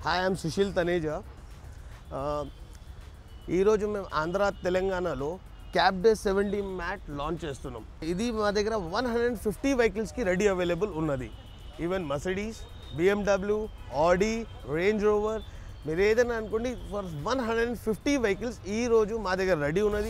hi I'm Sushil Taneja ఆ, ఈరోజు మేము ఆంధ్ర తెలంగాణలో cab day seventy mat launch చేస్తున్నాం ఇది మా దగ్గర వన్ హండ్రెడ్ అండ్ ఫిఫ్టీ వెహికల్స్కి రెడీ అవైలబుల్ ఉన్నది even Mercedes BMW Audi Range Rover మీరు ఏదైనా అనుకోండి for one hundred and fifty vehicles ఈరోజు మా దగ్గర రెడీ ఉన్నది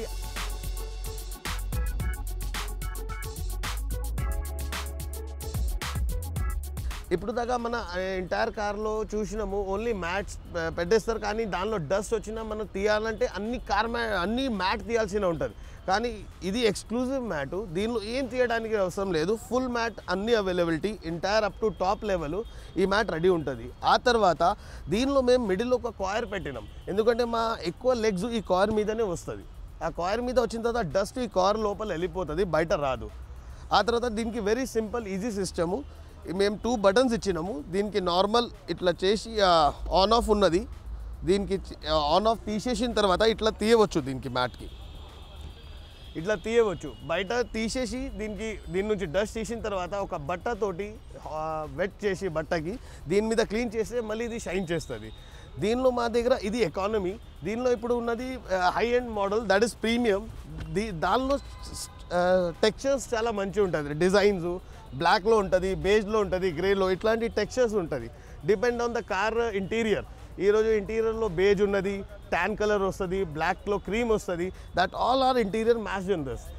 ఇప్పుడు దాకా మన ఎంటైర్ కార్లో చూసినాము ఓన్లీ మ్యాట్స్ పెట్టేస్తారు కానీ దానిలో డస్ట్ వచ్చినా మనం తీయాలంటే అన్ని కార్ మ్యా అన్ని మ్యాట్ తీయాల్సిన ఉంటుంది కానీ ఇది ఎక్స్క్లూజివ్ మ్యాట్ దీనిలో ఏం తీయడానికి అవసరం లేదు ఫుల్ మ్యాట్ అన్ని availability entire up to top level ఈ మ్యాట్ రెడీ ఉంటుంది ఆ తర్వాత దీనిలో మేము మిడిల్లో ఒక కాయర్ పెట్టినాం ఎందుకంటే మా ఎక్కువ లెగ్స్ ఈ కాయర్ మీదనే వస్తుంది ఆ కాయర్ మీద వచ్చిన తర్వాత డస్ట్ ఈ కార్ లోపల వెళ్ళిపోతుంది బయట రాదు ఆ తర్వాత దీనికి వెరీ సింపుల్ ఈజీ సిస్టము మేము టూ బటన్స్ ఇచ్చినాము దీనికి నార్మల్ ఇట్లా చేసి ఆన్ ఆఫ్ ఉన్నది దీనికి ఆన్ ఆఫ్ తీసేసిన తర్వాత ఇట్లా తీయవచ్చు దీనికి మ్యాట్కి ఇట్లా తీయవచ్చు బయట తీసేసి దీనికి దీని నుంచి డస్ట్ తీసిన తర్వాత ఒక బట్టతోటి వెట్ చేసి బట్టకి దీని మీద క్లీన్ చేస్తే మళ్ళీ ఇది షైన్ చేస్తుంది దీనిలో మా దగ్గర ఇది ఎకానమీ దీనిలో ఇప్పుడు ఉన్నది high end model that is premium దీ దానిలో టెక్స్చర్స్ చాలా మంచిగా ఉంటుంది డిజైన్స్ బ్లాక్లో ఉంటుంది బేజ్లో ఉంటుంది గ్రేలో ఇట్లాంటి టెక్స్చర్స్ ఉంటుంది depend on the car interior ఈరోజు ఇంటీరియర్లో బేజ్ ఉన్నది ట్యాన్ కలర్ వస్తుంది బ్లాక్లో క్రీమ్ వస్తుంది that all are interior match in this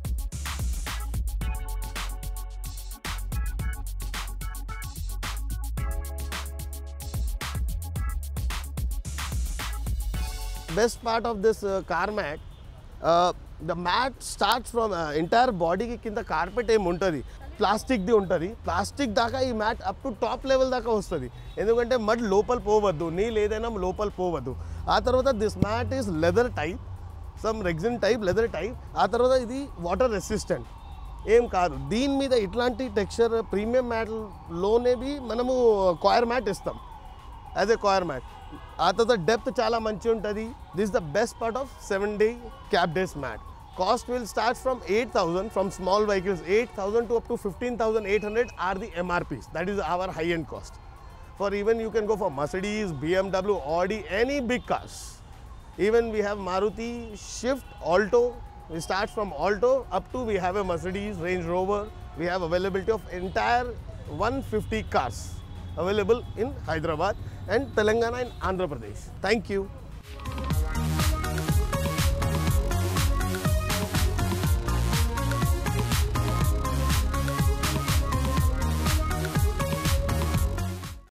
best part of this car mat the mat starts from entire బాడీకి కింద కార్పెట్ ఏమి ఉంటుంది ప్లాస్టిక్ది ఉంటుంది ప్లాస్టిక్ దాకా ఈ mat up to top level దాకా వస్తుంది ఎందుకంటే మడ్ లోపల పోవద్దు నీళ్ళు ఏదైనా లోపల పోవద్దు ఆ తర్వాత this mat is leather type some rexine type leather type ఆ తర్వాత ఇది వాటర్ రెసిస్టెంట్ ఏం కాదు దీని మీద ఇట్లాంటి టెక్స్చర్ ప్రీమియం మ్యాట్లోనే మనము కాయర్ మ్యాట్ ఇస్తాం యాజ్ ఎ కాయర్ మ్యాట్ ఆ తర్వాత డెప్త్ చాలా మంచి ఉంటుంది this the best part of seven day cab days mat cost will start from eight thousand from small vehicles eight thousand to up to fifteen thousand eight hundred are the MRPs that is our high end cost for even you can go for Mercedes BMW Audi any big cars even we have maruti shift alto we start from alto up to we have a mercedes range rover we have availability of entire 150 cars available in hyderabad and telangana and andhra pradesh thank you